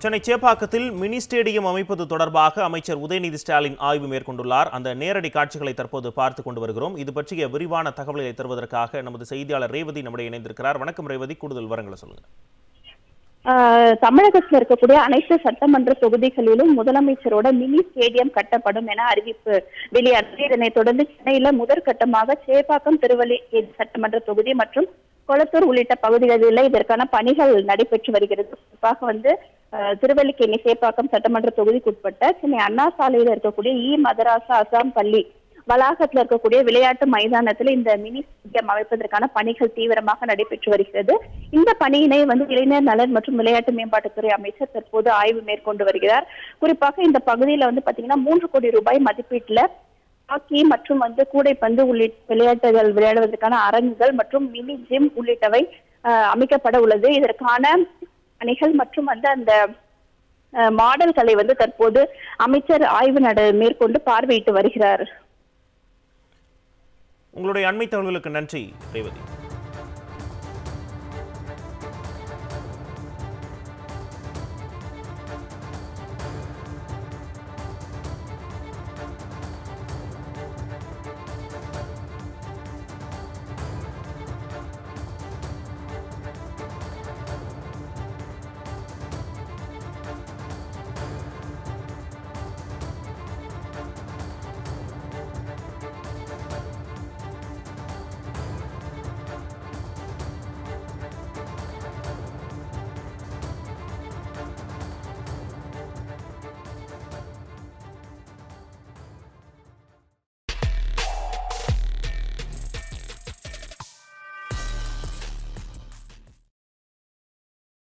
Chennai சேப்பாக்கத்தில் mini stadium அமைப்பது தொடர்பாக அமைச்சர் உதயநிதி ஸ்டாலின் ஆய்வு மேற்கொண்டுள்ளார் அந்த நேரடி காட்சிகளை தற்போது பார்த்து கொண்டு வருகிறோம் இது பற்றிய விரிவான தகவல்களை தருவதற்காக நமது செய்தியாளர் ரேவதி நம்முடைய இணைந்திருக்கிறார் வணக்கம் ரேவதி கூடுதல் விவரங்களை சொல்லுங்க ஆஹ் தமிழகத்தில் இருக்கக்கூடிய அனைத்து சட்டமன்ற தொகுதிகளிலும் முதலமைச்சரோட மினி ஸ்டேடியம் கட்டப்படும் என அறிவிப்பு வெளியானது இதனைத் தொடர்ந்து சென்னையில முதற்கட்டமாக சேப்பாக்கம் திருவள்ளி சட்டமன்ற தொகுதி மற்றும் கொளத்தூர் உள்ளிட்ட பகுதிகளில் இதற்கான பணிகள் நடைபெற்று வருகிறது குறிப்பாக வந்து ஆஹ் திருவல்லிக்கேணி சேப்பாக்கம் சட்டமன்ற தொகுதிக்குட்பட்ட சென்னை அண்ணா சாலையில் இருக்கக்கூடிய இ மதராசா அசாம் பள்ளி வளாகத்தில் இருக்கக்கூடிய விளையாட்டு மைதானத்தில் இந்த மினி ஸ்டேடியம் அமைப்பதற்கான பணிகள் தீவிரமாக நடைபெற்று வருகிறது இந்த பணியினை வந்து இளைஞர் நலன் மற்றும் விளையாட்டு மேம்பாட்டுத்துறை அமைச்சர் தற்போது ஆய்வு மேற்கொண்டு வருகிறார் குறிப்பாக இந்த பகுதியில வந்து பாத்தீங்கன்னா மூன்று கோடி ரூபாய் மதிப்பீட்டுல ஹாக்கி மற்றும் வந்து கூடைப்பந்து உள்ளிட்ட விளையாட்டுகள் விளையாடுவதற்கான அரங்குகள் மற்றும் மினி ஜிம் உள்ளிட்டவை ஆஹ், அமைக்கப்பட உள்ளது இதற்கான பணிகள் மற்றும் வந்து அந்த ஆஹ், மாடல்களை வந்து தற்போது அமைச்சர் ஆய்வு நட மேற்கொண்டு பார்வையிட்டு வருகிறார் உங்களுடைய அண்மை தகவல்களுக்கு நன்றி ரேவதி